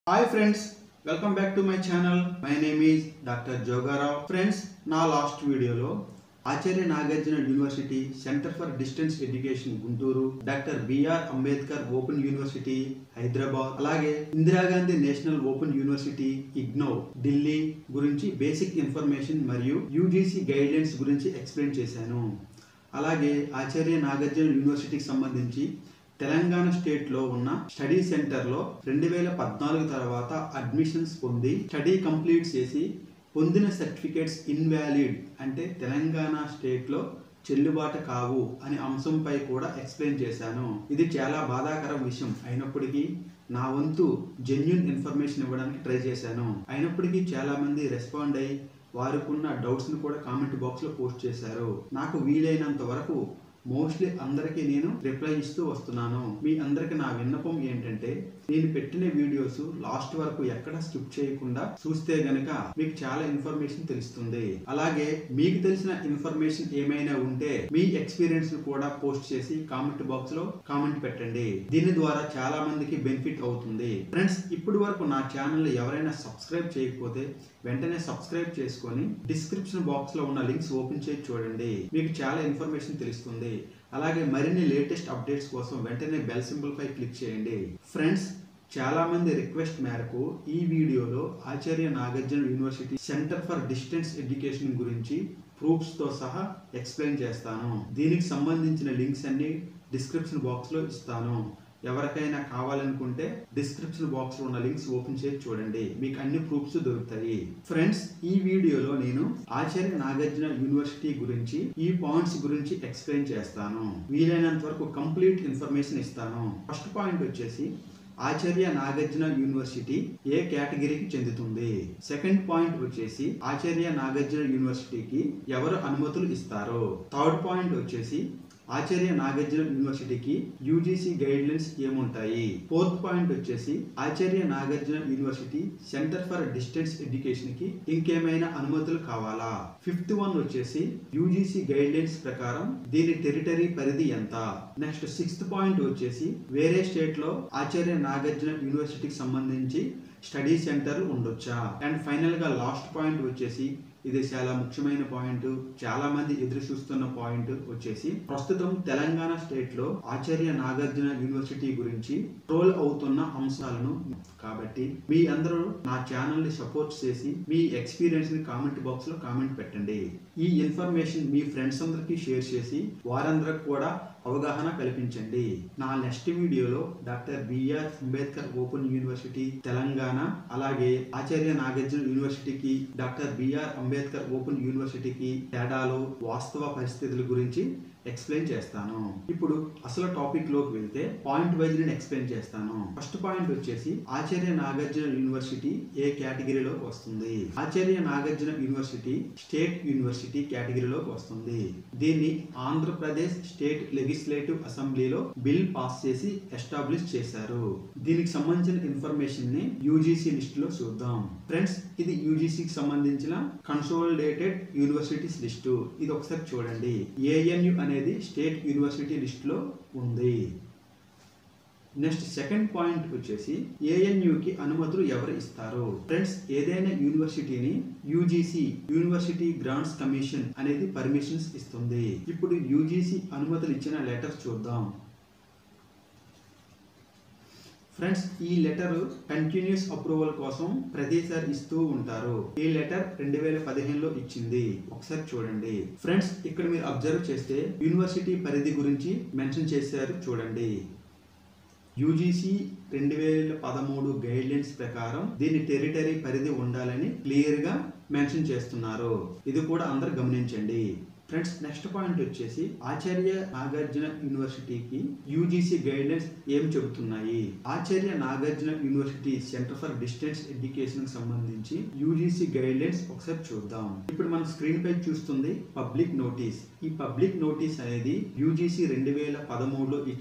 hi friends welcome back to my channel my name is doctor Joga Rao friends నా last వీడియోలో Acharya Nagarjuna university centre for distance education Guntur doctor BR Ambedkar open university Hyderabad అలాగే Indira Gandhi national open university IGNOU Delhi గురించి basic information మరియు UGC guidelines గురించి explain చేశాను అలాగే ఆచార్య నాగార్జున యూనివర్సిటీకి సంబంధించి తెలంగాణ స్టేట్లో ఉన్న స్టడీ సెంటర్లో రెండు వేల పద్నాలుగు తర్వాత అడ్మిషన్స్ పొంది స్టడీ కంప్లీట్ చేసి పొందిన సర్టిఫికేట్స్ ఇన్వాలిడ్ అంటే తెలంగాణ స్టేట్లో చెల్లుబాటు కావు అనే అంశంపై కూడా ఎక్స్ప్లెయిన్ చేశాను ఇది చాలా బాధాకర విషయం అయినప్పటికీ నా వంతు జెన్యున్ ఇన్ఫర్మేషన్ ఇవ్వడానికి ట్రై చేశాను అయినప్పటికీ చాలా మంది రెస్పాండ్ అయ్యి వారికున్న డౌట్స్ని కూడా కామెంట్ బాక్స్లో పోస్ట్ చేశారు నాకు వీలైనంత వరకు మోస్ట్లీ అందరికీ నేను రిప్లై ఇస్తూ వస్తున్నాను మీ అందరికి నా విన్నపం ఏంటంటే నేను పెట్టిన వీడియోస్ లాస్ట్ వరకు ఎక్కడ స్కిప్ చేయకుండా చూస్తే గనక మీకు చాలా ఇన్ఫర్మేషన్ తెలుస్తుంది అలాగే మీకు తెలిసిన ఇన్ఫర్మేషన్ ఏమైనా ఉంటే మీ ఎక్స్పీరియన్స్ కూడా పోస్ట్ చేసి కామెంట్ బాక్స్ లో కామెంట్ పెట్టండి దీని ద్వారా చాలా మందికి బెనిఫిట్ అవుతుంది ఫ్రెండ్స్ ఇప్పటి వరకు నా ఛానల్ ఎవరైనా సబ్స్క్రైబ్ చేయకపోతే వెంటనే సబ్స్క్రైబ్ చేసుకొని డిస్క్రిప్షన్ బాక్స్ లో ఉన్న లింక్స్ ఓపెన్ చేసి చూడండి మీకు చాలా ఇన్ఫర్మేషన్ తెలుస్తుంది అలాగే మరిన్ని లేటెస్ట్ అప్డేట్స్ కోసం వెంటనే బెల్ సింబల్ పై క్లిక్ చేయండి ఫ్రెండ్స్ చాలా మంది రిక్వెస్ట్ మేరకు ఈ వీడియోలో Acharya Nagarjuna university centre for distance education గురించి ప్రూఫ్స్ తో సహా ఎక్స్ప్లెయిన్ చేస్తాను దీనికి సంబంధించిన లింక్స్ అన్ని డిస్క్రిప్షన్ బాక్స్ లో ఇస్తాను ఎవరికైనా కావాలనుకుంటే డిస్క్రిప్షన్ బాక్స్ లో ఉన్న లింక్స్ ఓపెన్ చేసి చూడండి మీకు అన్ని ప్రూఫ్స్ దొరుకుతాయి ఫ్రెండ్స్ ఈ వీడియోలో నేను ఆచార్య నాగార్జున యూనివర్సిటీ గురించి ఈ పాయింట్స్ గురించి ఎక్స్ప్లెయిన్ చేస్తాను వీలైనంత వరకు కంప్లీట్ ఇన్ఫర్మేషన్ ఇస్తాను ఫస్ట్ పాయింట్ వచ్చేసి ఆచార్య నాగార్జున యూనివర్సిటీ ఏ కేటగిరీకి చెందుతుంది సెకండ్ పాయింట్ వచ్చేసి ఆచార్య నాగార్జున యూనివర్సిటీకి ఎవరు అనుమతులు ఇస్తారు థర్డ్ పాయింట్ వచ్చేసి ఆచార్య నాగార్జున యూనివర్సిటీకి యూజీసీ గైడ్ లైన్స్ ఏముంటాయి ఫోర్త్ పాయింట్ వచ్చేసి Acharya Nagarjuna university centre for distance education కి ఇంకేమైనా అనుమతులు కావాలా ఫిఫ్త్ వన్ వచ్చేసి యూజీసీ గైడ్ లైన్స్ ప్రకారం దీని టెరిటరీ పరిధి ఎంత నెక్స్ట్ సిక్స్త్ పాయింట్ వచ్చేసి వేరే స్టేట్ లో ఆచార్య నాగార్జున యూనివర్సిటీకి సంబంధించి స్టడీ సెంటర్ ఉండొచ్చా అండ్ ఫైనల్ గా లాస్ట్ పాయింట్ వచ్చేసి ఇది చాలా ముఖ్యమైన పాయింట్ చాలా మంది ఎదురు చూస్తున్న పాయింట్ వచ్చేసి ప్రస్తుతం తెలంగాణ స్టేట్ లో ఆచార్య నాగార్జున యూనివర్సిటీ గురించి ట్రోల్ అవుతున్న అంశాలను కాబట్టి మీ అందరూ నా ఛానల్ ని సపోర్ట్ చేసి మీ ఎక్స్పీరియన్స్ ని కామెంట్ బాక్స్ లో కామెంట్ పెట్టండి ఈ ఇన్ఫర్మేషన్ మీ ఫ్రెండ్స్ అందరికీ షేర్ చేసి వారందరికి కూడా అవగాహన కల్పించండి నా నెక్స్ట్ వీడియోలో doctor BR Ambedkar open university Telangana అలాగే ఆచార్య నాగార్జున యూనివర్సిటీకి డాక్టర్ బిఆర్ అంబేద్కర్ ఓపెన్ యూనివర్సిటీకి తేడాలు వాస్తవ పరిస్థితుల గురించి ఎక్స్ప్లెయిన్ చేస్తాను ఇప్పుడు అసలు టాపిక్ లోకి వెళ్తే పాయింట్ వైజ్ నేను ఎక్స్ప్లెయిన్ చేస్తాను ఫస్ట్ పాయింట్ వచ్చేసి ఆచార్య నాగార్జున యూనివర్సిటీ ఏ కేటగిరీలోకి వస్తుంది ఆచార్య నాగార్జున యూనివర్సిటీ స్టేట్ యూనివర్సిటీ కేటగిరీలోకి వస్తుంది దీన్ని ఆంధ్రప్రదేశ్ స్టేట్ లెజిస్లేటివ్ అసెంబ్లీలో బిల్ పాస్ చేసి ఎస్టాబ్లిష్ చేశారు దీనికి సంబంధించిన ఇన్ఫర్మేషన్ ని యూజీసీ లిస్ట్ లో చూద్దాం ఫ్రెండ్స్ ఇది యూజీసీకి సంబంధించిన కన్సోలిడేటెడ్ యూనివర్సిటీస్ లిస్టు ఇది ఒకసారి చూడండి ఏఎన్యు అనేది స్టేట్ యూనివర్సిటీ లిస్ట్ లో ఉంది నెక్స్ట్ సెకండ్ పాయింట్ వచ్చేసి ఏఎన్యుకి అనుమతులు ఎవరు ఇస్తారు ఫ్రెండ్స్ ఏదైనా యూనివర్సిటీని యూజీసీ యూనివర్సిటీ గ్రాంట్స్ కమిషన్ అనేది పర్మిషన్స్ ఇస్తుంది ఇప్పుడు యూజీసీ అనుమతులు ఇచ్చిన లెటర్స్ చూద్దాం ఫ్రెండ్స్ ఈ లెటర్ కంటిన్యూస్ అప్రూవల్ కోసం ప్రతిసారి ఇస్తూ ఉంటారు ఈ లెటర్ రెండు వేల పదిహేనులో ఇచ్చింది ఒకసారి చూడండి ఫ్రెండ్స్ ఇక్కడ మీరు అబ్జర్వ్ చేస్తే యూనివర్సిటీ పరిధి గురించి మెన్షన్ చేశారు చూడండి యూజీసీ రెండు వేల పదమూడు గైడ్ లైన్స్ ప్రకారం దీని టెరిటరీ పరిధి ఉండాలని క్లియర్ గా మెన్షన్ చేస్తున్నారు ఇది కూడా అందరు గమనించండి ఫ్రెండ్స్ నెక్స్ట్ పాయింట్ వచ్చేసి ఆచార్య నాగార్జున యూనివర్సిటీకి యూజీసీ గైడ్లైన్స్ ఏం చెబుతున్నాయి Acharya Nagarjuna university centre for distance education కి సంబంధించి యూజీసీ గైడ్లైన్స్ ఒకసారి చూద్దాం ఇప్పుడు మన స్క్రీన్ పై చూస్తుంది పబ్లిక్ నోటీస్ ఈ పబ్లిక్ నోటీస్ అనేది యూజీసీ రెండు వేల పదమూడులో ఇచ్చిన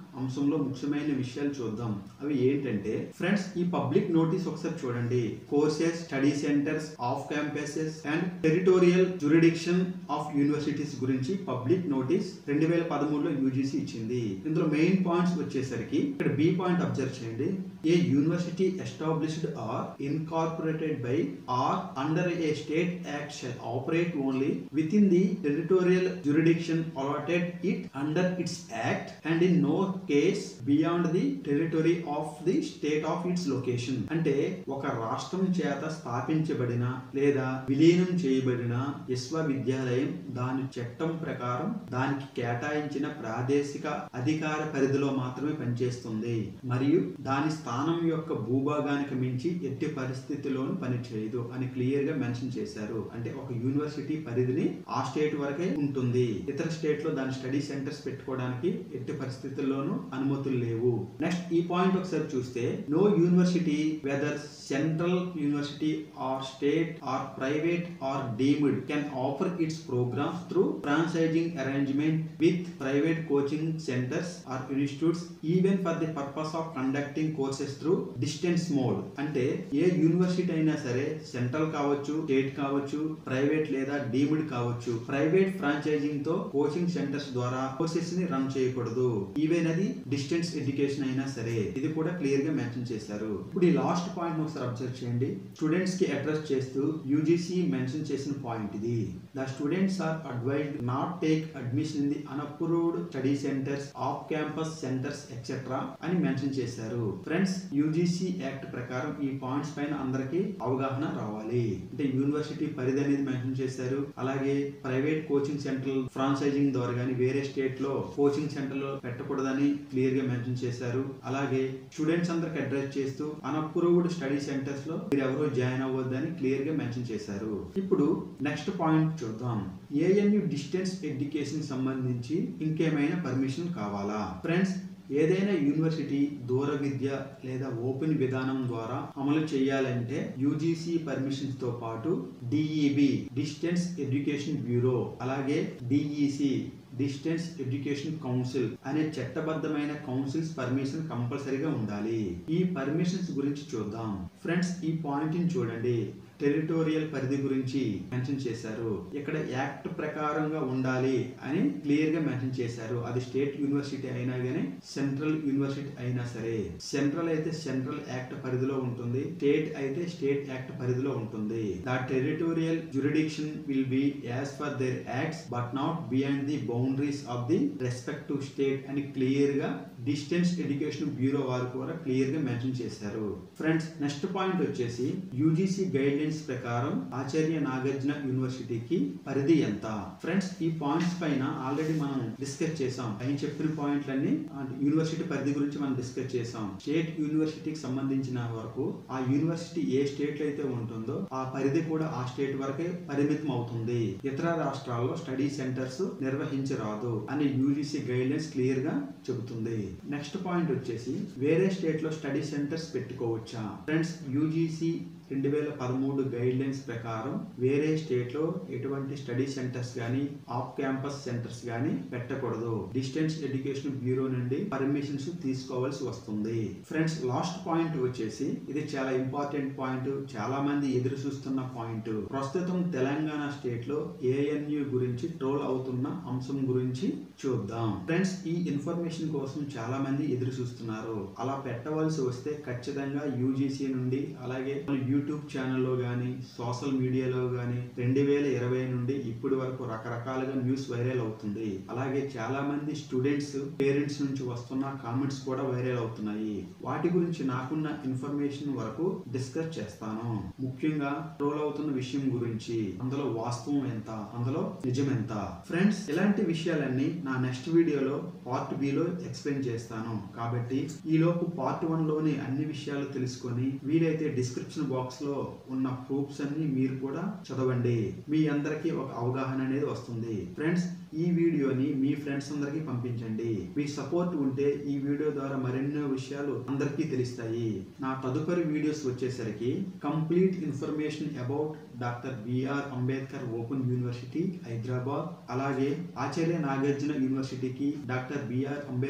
అంశంలో ముఖ్యమైన విషయాలు చూద్దాం అవి ఏంటంటే ఫ్రెండ్స్ ఈ పబ్లిక్ నోటీస్ ఒకసారి చూడండి courses study centres of campuses and territorial jurisdiction of universities గురించి పబ్లిక్ నోటీస్ రెండు వేల పదమూడులో యూజీసీ ఇచ్చింది ఇందులో మెయిన్ పాయింట్స్ వచ్చేసరికి ఇక్కడ బి పాయింట్ అబ్జర్వ్ చేయండి a university established or incorporated by or under a state act shall operate only within the territorial jurisdiction allotted it under its act and in no case beyond the territory of the state of its location అంటే ఒక రాష్ట్రం చేత స్థాపించబడిన లేదా విలీనం చేయబడిన విశ్వవిద్యాలయం దాని చట్టం ప్రకారం దానికి కేటాయించిన ప్రాదేశిక అధికార పరిధిలో మాత్రమే పనిచేస్తుంది మరియు దాని స్థానం యొక్క భూభాగానికి మించి ఎట్టి పరిస్థితిలోనూ పనిచేయదు అని క్లియర్ గా మెన్షన్ చేశారు అంటే ఒక యూనివర్సిటీ పరిధిని ఆ స్టేట్ వరకే ఉంటుంది ఇతర స్టేట్ లో దాని స్టడీ సెంటర్స్ పెట్టుకోవడానికి ఎట్టి పరిస్థితుల్లోనూ అనుమతులు లేవు నెక్స్ట్ ఈ పాయింట్ ఒకసారి చూస్తే no university whether central university or state or private or deemed can offer its programmes through franchising arrangement with private coaching centres or institutes even for the purpose of conducting courses through distance mode అంటే ఏ university అయినా సరే central కావచ్చు state కావచ్చు private లేదా deemed కావచ్చు private franchising తో coaching centres ద్వారా కోర్సెస్ ని రన్ చేయకూడదు ఈవెన్ అది డిస్టెన్స్ ఎడ్యుకేషన్ అయినా సరే ఇది కూడా క్లియర్ గా మెన్షన్ చేశారు ఇప్పుడు ఈ లాస్ట్ పాయింట్ ఒకసారి అబ్జర్వ్ చేయండి స్టూడెంట్స్ కి అడ్రస్ చేస్తూ యూజీసీ మెన్షన్ చేసిన పాయింట్ ఇది the students are advised not take admission in the unapproved study centres off campus centres etcetera అని మెన్షన్ చేశారు ఫ్రెండ్స్ యూజీసీ యాక్ట్ ప్రకారం ఈ పాయింట్స్ పైన అందరికీ అవగాహన రావాలి అంటే యూనివర్సిటీ పరిధి అనేది మెన్షన్ చేశారు అలాగే ప్రైవేట్ కోచింగ్ సెంటర్ ఫ్రాంచైజింగ్ ద్వారా కానీ వేరే స్టేట్ లో కోచింగ్ సెంటర్ లో పెట్టకూడదని క్లియర్ గా మెన్షన్ చేశారు అలాగే స్టూడెంట్స్ అందరికి అడ్రస్ చేస్తూ అన్అప్రూవ్డ్ స్టడీ సెంటర్స్ లో మీరు ఎవరో జాయిన్ అవ్వద్దని క్లియర్ గా మెన్షన్ చేశారు ఇప్పుడు నెక్స్ట్ పాయింట్ చూద్దాం ఏఎన్యు డిస్టెన్స్ ఎడ్యుకేషన్ సంబంధించి ఇంకేమైనా పర్మిషన్ కావాలా ఫ్రెండ్స్ ఏదైనా యూనివర్సిటీ దూర విద్య లేదా ఓపెన్ విధానం ద్వారా అమలు చేయాలంటే యూజీసీ పర్మిషన్స్ తో పాటు డిఈబి డిస్టెన్స్ ఎడ్యుకేషన్ బ్యూరో అలాగే డిఈసి డిస్టెన్స్ ఎడ్యుకేషన్ కౌన్సిల్ అనే చట్టబద్ధమైన కౌన్సిల్స్ పర్మిషన్ కంపల్సరీగా ఉండాలి ఈ పర్మిషన్స్ గురించి చూద్దాం ఫ్రెండ్స్ ఈ పాయింట్ ని చూడండి టెరిటోరియల్ పరిధి గురించి మెన్షన్ చేశారు ఇక్కడ యాక్ట్ ప్రకారంగా ఉండాలి అని క్లియర్ గా మెన్షన్ చేశారు అది స్టేట్ యూనివర్సిటీ అయినా కానీ సెంట్రల్ యూనివర్సిటీ అయినా సరే సెంట్రల్ అయితే సెంట్రల్ యాక్ట్ పరిధిలో ఉంటుంది స్టేట్ అయితే స్టేట్ యాక్ట్ పరిధిలో ఉంటుంది the territorial jurisdiction will be as far their acts but not beyond the boundaries of the respective state అని క్లియర్ గా డిస్టెన్స్ ఎడ్యుకేషన్ బ్యూరో వారు కూడా క్లియర్ గా మెన్షన్ చేశారు ఫ్రెండ్స్ నెక్స్ట్ పాయింట్ వచ్చేసి యూజీసీ గైడ్ లైన్స్ ప్రకారం ఆచార్య నాగార్జున యూనివర్సిటీకి పరిధి ఎంత ఫ్రెండ్స్ ఈ పాయింట్స్ పైన ఆల్రెడీ మనం డిస్కస్ చేసాం పైన చెప్పిన పాయింట్లన్నీ యూనివర్సిటీ పరిధి గురించి మనం డిస్కస్ చేసాం స్టేట్ యూనివర్సిటీకి సంబంధించిన వరకు ఆ యూనివర్సిటీ ఏ స్టేట్ లో అయితే ఉంటుందో ఆ పరిధి కూడా ఆ స్టేట్ వరకే పరిమితం అవుతుంది ఇతర రాష్ట్రాల్లో స్టడీ సెంటర్స్ నిర్వహించరాదు అని యూజీసీ గైడ్ లైన్స్ క్లియర్ గా చెబుతుంది నెక్స్ట్ పాయింట్ వచ్చేసి వేరే స్టేట్ లో స్టడీ సెంటర్స్ పెట్టుకోవచ్చా ఫ్రెండ్స్ యూజీసీ రెండు వేల పదమూడు గైడ్ లైన్స్ ప్రకారం వేరే స్టేట్ లో ఎటువంటి స్టడీ సెంటర్స్ కానీ ఆఫ్ క్యాంపస్ సెంటర్స్ కానీ పెట్టకూడదు డిస్టెన్స్ ఎడ్యుకేషన్ బ్యూరో నుండి పర్మిషన్స్ తీసుకోవాల్సి వస్తుంది ఫ్రెండ్స్ లాస్ట్ పాయింట్ వచ్చేసి ఇది చాలా ఇంపార్టెంట్ పాయింట్ చాలా మంది ఎదురు చూస్తున్న పాయింట్ ప్రస్తుతం తెలంగాణ స్టేట్ లో ఏఎన్యు గురించి ట్రోల్ అవుతున్న అంశం గురించి చూద్దాం ఫ్రెండ్స్ ఈ ఇన్ఫర్మేషన్ కోసం చాలా మంది ఎదురు చూస్తున్నారు అలా పెట్టవలసి వస్తే ఖచ్చితంగా యూజీసీ నుండి అలాగే యూట్యూబ్ ఛానల్లో కానీ సోషల్ మీడియాలో కానీ రెండు వేల ఇరవై నుండి ఇప్పటి వరకు రకరకాలుగా న్యూస్ వైరల్ అవుతుంది అలాగే చాలా మంది స్టూడెంట్స్ పేరెంట్స్ నుంచి వస్తున్న కామెంట్స్ కూడా వైరల్ అవుతున్నాయి వాటి గురించి నాకున్న ఇన్ఫర్మేషన్ వరకు డిస్కస్ చేస్తాను ముఖ్యంగా ట్రోల్ అవుతున్న విషయం గురించి అందులో వాస్తవం ఎంత అందులో నిజం ఎంత ఫ్రెండ్స్ ఇలాంటి విషయాలన్నీ నా నెక్స్ట్ వీడియోలో పార్ట్ బిలో ఎక్స్ప్లెయిన్ చేస్తాను కాబట్టి ఈ లోపు పార్ట్ వన్ లోని అన్ని విషయాలు తెలుసుకొని వీలైతే డిస్క్రిప్షన్ బాక్స్ లో ఉన్న ప్రూఫ్స్ అన్ని మీరు కూడా చదవండి మీ అందరికీ ఒక అవగాహన అనేది వస్తుంది ఫ్రెండ్స్ ఈ వీడియోని మీ ఫ్రెండ్స్ అందరికీ పంపించండి మీ సపోర్ట్ ఉంటే ఈ వీడియో ద్వారా మరెన్నో విషయాలు అందరికీ తెలుస్తాయి నా తదుపరి వీడియోస్ వచ్చేసరికి complete information about doctor BR Ambedkar open university Hyderabad అలాగే ఆచార్య నాగార్జున యూనివర్సిటీకి doctor BR Ambedkar open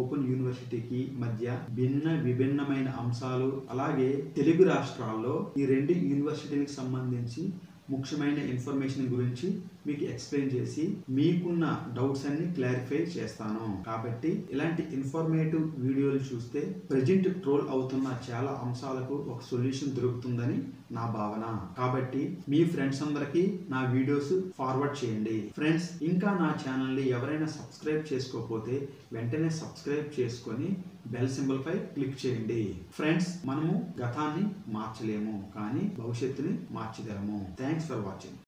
open యూనివర్సిటీకి మధ్య భిన్న విభిన్నమైన అంశాలు అలాగే తెలుగు రాష్ట్రాల్లో ఈ రెండు యూనివర్సిటీలకు సంబంధించి ముఖ్యమైన ఇన్ఫర్మేషన్ గురించి మీకు ఎక్స్ప్లెయిన్ చేసి మీకున్న డౌట్స్ అన్ని క్లారిఫై చేస్తాను కాబట్టి ఇలాంటి ఇన్ఫర్మేటివ్ వీడియోలు చూస్తే ప్రజెంట్ ట్రోల్ అవుతున్న చాలా అంశాలకు ఒక సొల్యూషన్ దొరుకుతుందని నా భావన కాబట్టి మీ ఫ్రెండ్స్ అందరికీ నా వీడియోస్ ఫార్వర్డ్ చేయండి ఫ్రెండ్స్ ఇంకా నా ఛానల్ని ఎవరైనా సబ్స్క్రైబ్ చేసుకోకపోతే వెంటనే సబ్స్క్రైబ్ చేసుకొని బెల్ సింబల్ పై క్లిక్ చేయండి ఫ్రెండ్స్ మనము గతాన్ని మార్చలేము కానీ భవిష్యత్తుని మార్చగలము థ్యాంక్స్ ఫర్ వాచింగ్